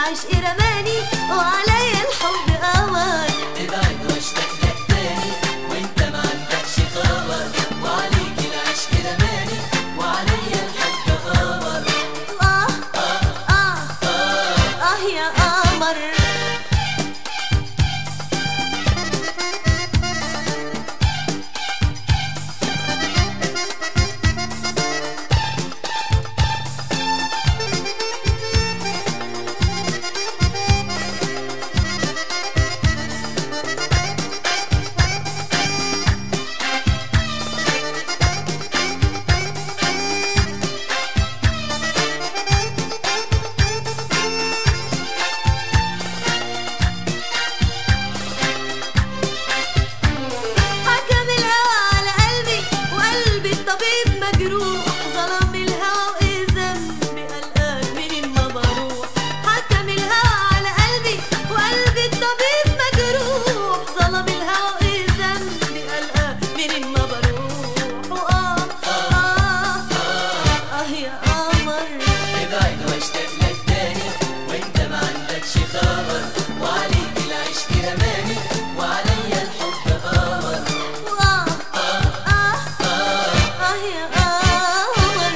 العشق رماني وعليا الحب قمر ابعد واشتاق لك تاني وانت ما عندكش خبر وعليك العشق رماني وعليا الحب غمر آه آه آه يا قمر حكم الهوى على قلبي وقلبي الطبيب مجروح ظلم الهوى وايه ذنبي قلقان منين ما بروح حكم الهوى على قلبي وقلبي الطبيب مجروح ظلم الهوى وايه ذنبي قلقان منين ما بروح وآه آه آه يا قمر ابعد واشتاق لك تاني وانت ما عندكش خبر وعليك العشق رماني وعليا الحب غمر وآه آه آه يا قمر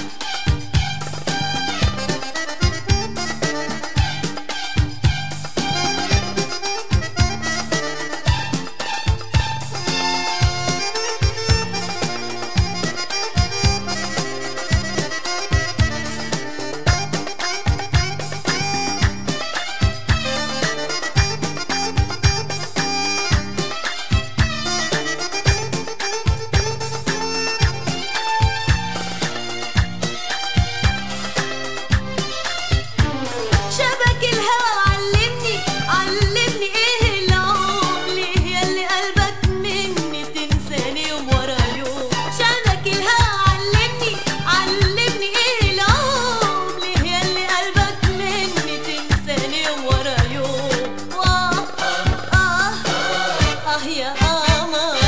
شبك الهوى علمني علمني ايه العمر ليه ياللي قلبك مني تنساني يوم ورا يوم شبك الهوى علمني علمني ايه العمر ليه ياللي قلبك مني تنساني يوم ورا يوم واه اه اه يا قمر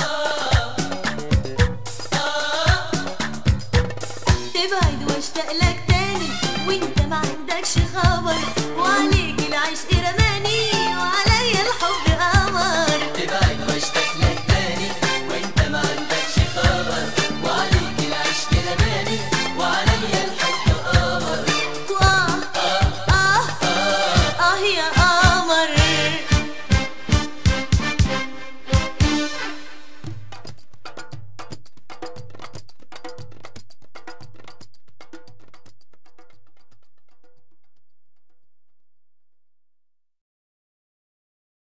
تبعد واشتاق لك